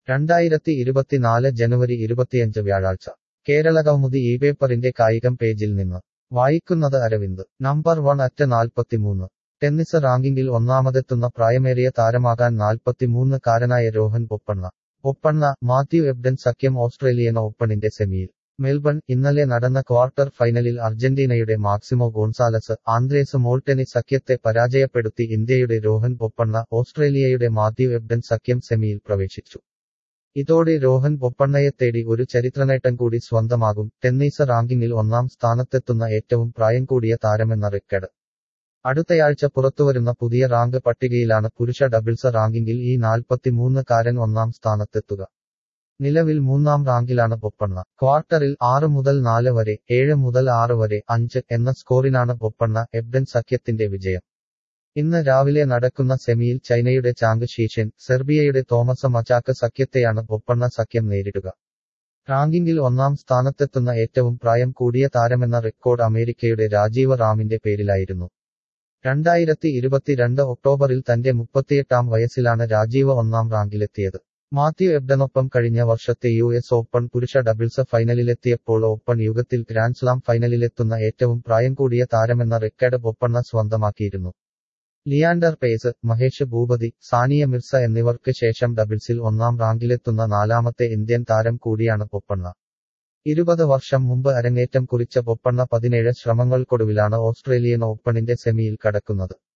രണ്ടായിരത്തി ഇരുപത്തിനാല് ജനുവരി ഇരുപത്തിയഞ്ച് വ്യാഴാഴ്ച കേരളകൗമുദി ഈ പേപ്പറിന്റെ കായികം പേജിൽ നിന്ന് വായിക്കുന്നത് അരവിന്ദ് നമ്പർ വൺ അറ്റ് നാൽപ്പത്തിമൂന്ന് ടെന്നിസ് റാങ്കിങ്ങിൽ ഒന്നാമതെത്തുന്ന പ്രായമേറിയ താരമാകാൻ നാൽപ്പത്തിമൂന്ന് കാരനായ രോഹൻ ബൊപ്പണ്ണ ബൊപ്പണ്ണ മാത്യു എബ്ഡൻ സഖ്യം ഓസ്ട്രേലിയൻ ഓപ്പണിന്റെ സെമിയിൽ മെൽബൺ ഇന്നലെ നടന്ന ക്വാർട്ടർ ഫൈനലിൽ അർജന്റീനയുടെ മാക്സിമോ ഗോൺസാലസ് ആന്ദ്രേസ് മോൾട്ടനി സഖ്യത്തെ പരാജയപ്പെടുത്തി ഇന്ത്യയുടെ രോഹൻ ബൊപ്പണ്ണ ഓസ്ട്രേലിയയുടെ മാത്യു എബ്ഡൻ സഖ്യം സെമിയിൽ പ്രവേശിച്ചു ഇതോടെ രോഹൻ ബൊപ്പണ്ണയെ തേടി ഒരു ചരിത്രനേട്ടം കൂടി സ്വന്തമാകും ടെന്നീസ് റാങ്കിങ്ങിൽ ഒന്നാം സ്ഥാനത്തെത്തുന്ന ഏറ്റവും പ്രായം കൂടിയ താരമെന്ന റെക്കഡ് അടുത്തയാഴ്ച പുറത്തുവരുന്ന പുതിയ റാങ്ക് പട്ടികയിലാണ് പുരുഷ ഡബിൾസ് റാങ്കിങ്ങിൽ ഈ നാൽപ്പത്തിമൂന്ന് കാരൻ ഒന്നാം സ്ഥാനത്തെത്തുക നിലവിൽ മൂന്നാം റാങ്കിലാണ് ബൊപ്പണ്ണ ക്വാർട്ടറിൽ ആറ് മുതൽ നാല് വരെ ഏഴ് മുതൽ ആറ് വരെ അഞ്ച് എന്ന സ്കോറിനാണ് ബൊപ്പണ്ണ എബ്ഡൻ സഖ്യത്തിന്റെ വിജയം ഇന്ന് രാവിലെ നടക്കുന്ന സെമിയിൽ ചൈനയുടെ ചാങ് ഷീഷൻ സെർബിയയുടെ തോമസ് മചാക്ക് സഖ്യത്തെയാണ് ബൊപ്പണ്ണ സഖ്യം നേരിടുക റാങ്കിങ്ങിൽ ഒന്നാം സ്ഥാനത്തെത്തുന്ന ഏറ്റവും പ്രായം കൂടിയ താരമെന്ന റെക്കോർഡ് അമേരിക്കയുടെ രാജീവ റാമിന്റെ പേരിലായിരുന്നു രണ്ടായിരത്തി ഇരുപത്തിരണ്ട് ഒക്ടോബറിൽ തന്റെ മുപ്പത്തിയെട്ടാം വയസ്സിലാണ് രാജീവ ഒന്നാം റാങ്കിലെത്തിയത് മാത്യു എബ്ഡനൊപ്പം കഴിഞ്ഞ വർഷത്തെ യു എസ് ഓപ്പൺ പുരുഷ ഡബിൾസ് ഫൈനലിലെത്തിയപ്പോൾ ഓപ്പൺ യുഗത്തിൽ ഗ്രാൻഡ്സ്ലാം ഫൈനലിലെത്തുന്ന ഏറ്റവും പ്രായം കൂടിയ താരമെന്ന റെക്കോർഡ് ബൊപ്പണ്ണ സ്വന്തമാക്കിയിരുന്നു ലിയാൻഡർ പേസ് മഹേഷ് ഭൂപതി സാനിയ മിർസ എന്നിവർക്ക് ശേഷം ഡബിൾസിൽ ഒന്നാം റാങ്കിലെത്തുന്ന നാലാമത്തെ ഇന്ത്യൻ താരം കൂടിയാണ് ബൊപ്പണ്ണ ഇരുപത് വർഷം മുമ്പ് അരങ്ങേറ്റം കുറിച്ച ബൊപ്പണ്ണ പതിനേഴ് ശ്രമങ്ങൾക്കൊടുവിലാണ് ഓസ്ട്രേലിയൻ ഓപ്പണിന്റെ സെമിയിൽ കടക്കുന്നത്